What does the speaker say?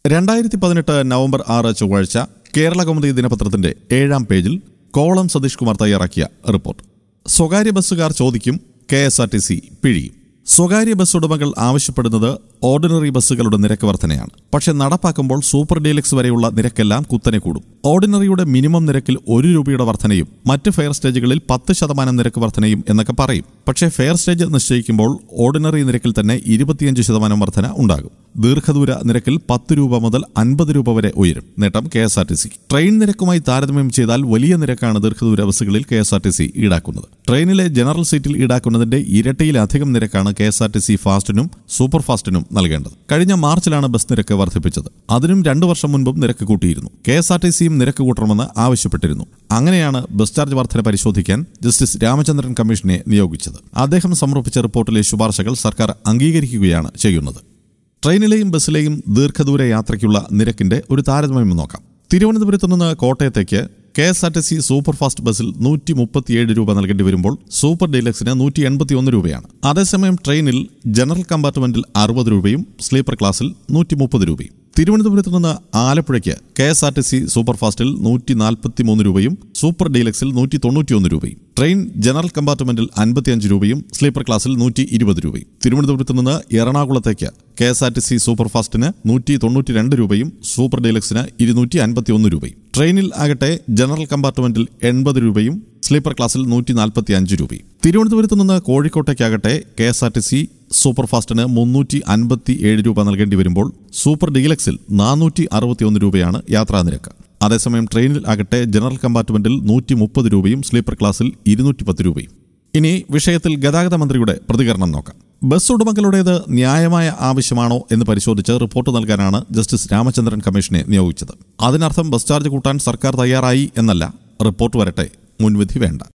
രണ്ടായിരത്തി പതിനെട്ട് നവംബർ ആറ് ചൊവ്വാഴ്ച കേരള കൗമുദി ദിനപത്രത്തിന്റെ ഏഴാം പേജിൽ കോളം സതീഷ് കുമാർ തയ്യാറാക്കിയ റിപ്പോർട്ട് സ്വകാര്യ ബസ്സുകാർ ചോദിക്കും K S R T C പിഴിയും സ്വകാര്യ ബസ് ഉടമകൾ ആവശ്യപ്പെടുന്നത് ഓർഡിനറി ബസ്സുകളുടെ നിരക്ക് വർധനയാണ് പക്ഷെ നടപ്പാക്കുമ്പോൾ സൂപ്പർ ഡീലക്സ് വരെയുള്ള നിരക്കെല്ലാം കുത്തനെ കൂടും ഓർഡിനറിയുടെ മിനിമം നിരക്കിൽ ഒരു രൂപയുടെ വർധനയും മറ്റ് ഫെയർ സ്റ്റേജുകളിൽ പത്ത് ശതമാനം നിരക്ക് വർധനയും എന്നൊക്കെ പറയും പക്ഷേ ഫെയർ സ്റ്റേജ് നിശ്ചയിക്കുമ്പോൾ ഓർഡിനറി നിരക്കിൽ തന്നെ ഇരുപത്തിയഞ്ച് ശതമാനം വർധന ഉണ്ടാകും ദീർഘദൂര നിരക്കിൽ പത്ത് രൂപ മുതൽ അൻപത് രൂപ വരെ ഉയരും നേട്ടം K S R T C train നിരക്കുമായി താരതമ്യം ചെയ്താൽ വലിയ നിരക്കാണ് ദീർഘദൂര ബസ്സുകളിൽ K S R T C ഈടാക്കുന്നത് ട്രെയിനിലെ ജനറൽ സീറ്റിൽ ഈടാക്കുന്നതിന്റെ ഇരട്ടിയിലധികം നിരക്കാണ് K S R T C ഫാസ്റ്റിനും സൂപ്പർ ഫാസ്റ്റിനും നൽകേണ്ടത് കഴിഞ്ഞ മാർച്ചിലാണ് ബസ് നിരക്ക് വർദ്ധിപ്പിച്ചത് അതിനും രണ്ടു വർഷം മുൻപും നിരക്ക് കൂട്ടിയിരുന്നു കെ എസ് ആർ ടി സിയും നിരക്ക് കൂട്ടണമെന്ന് ആവശ്യപ്പെട്ടിരുന്നു അങ്ങനെയാണ് ബസ് ചാർജ് വർധന പരിശോധിക്കാൻ ജസ്റ്റിസ് രാമചന്ദ്രൻ കമ്മീഷനെ നിയോഗിച്ചത് അദ്ദേഹം സമർപ്പിച്ച റിപ്പോർട്ടിലെ ശുപാർശകൾ സർക്കാർ അംഗീകരിക്കുകയാണ് ചെയ്യുന്നത് ട്രെയിനിലെയും ബസ്സിലെയും ദീർഘദൂര യാത്രയ്ക്കുള്ള നിരക്കിന്റെ ഒരു താരതമ്യം നോക്കാം തിരുവനന്തപുരത്ത് നിന്ന് കോട്ടയത്തേക്ക് K S R T C super fast ബസ്സിൽ നൂറ്റി മുപ്പത്തിയേഴ് രൂപ നൽകേണ്ടി വരുമ്പോൾ സൂപ്പർ ഡീലക്സിന് നൂറ്റി എൺപത്തി ഒന്ന് രൂപയാണ് അതേസമയം ട്രെയിനിൽ ജനറൽ കമ്പാർട്ട്മെന്റിൽ അറുപത് രൂപയും സ്ലീപ്പർ ക്ലാസ്സിൽ നൂറ്റി മുപ്പത് രൂപയും തിരുവനന്തപുരത്ത് നിന്ന് ആലപ്പുഴയ്ക്ക് K S R T C super ഫാസ്റ്റിൽ നൂറ്റി നാൽപ്പത്തി മൂന്ന് രൂപയും സൂപ്പർ ഡീലക്സിൽ നൂറ്റി തൊണ്ണൂറ്റിയൊന്ന് രൂപയും ട്രെയിൻ ജനറൽ കമ്പാർട്ട്മെന്റിൽ അൻപത്തിയഞ്ച് രൂപയും സ്ലീപ്പർ ക്ലാസ്സിൽ നൂറ്റി ഇരുപത് രൂപയും തിരുവനന്തപുരത്ത് നിന്ന് എറണാകുളത്തേക്ക് K S R T C super ഫാസ്റ്റിന് നൂറ്റി തൊണ്ണൂറ്റി രണ്ട് രൂപയും സൂപ്പർ ഡീലക്സിന് ഇരുന്നൂറ്റി അൻപത്തി ഒന്ന് രൂപയും ട്രെയിനിൽ ആകട്ടെ ജനറൽ കമ്പാർട്ട്മെന്റിൽ എൺപത് രൂപയും സ്ലീപ്പർ ക്ലാസ്സിൽ നൂറ്റി നാൽപ്പത്തി അഞ്ച് രൂപയും തിരുവനന്തപുരത്ത് നിന്ന് കോഴിക്കോട്ടേക്കാകട്ടെ K S R T C super ഫാസ്റ്റിന് മുന്നൂറ്റി അൻപത്തി ഏഴ് രൂപ നൽകേണ്ടി വരുമ്പോൾ സൂപ്പർ ഡീലക്സിൽ നാനൂറ്റി അറുപത്തിയൊന്ന് രൂപയാണ് യാത്രാ നിരക്ക് അതേസമയം ട്രെയിനിൽ ആകട്ടെ ജനറൽ കമ്പാർട്ട്മെന്റിൽ നൂറ്റി മുപ്പത് രൂപയും സ്ലീപ്പർ ക്ലാസ്സിൽ ഇരുന്നൂറ്റി പത്ത് രൂപയും ഇനി വിഷയത്തിൽ ഗതാഗത മന്ത്രിയുടെ പ്രതികരണം നോക്കാം ബസ് ഉടമകളുടേത് ന്യായമായ ആവശ്യമാണോ എന്ന് പരിശോധിച്ച് റിപ്പോർട്ട് നൽകാനാണ് ജസ്റ്റിസ് രാമചന്ദ്രൻ കമ്മീഷനെ നിയോഗിച്ചത് അതിനർത്ഥം ബസ് ചാർജ് കൂട്ടാൻ സർക്കാർ തയ്യാറായി എന്നല്ല റിപ്പോർട്ട് വരട്ടെ മുൻവിധി വേണ്ട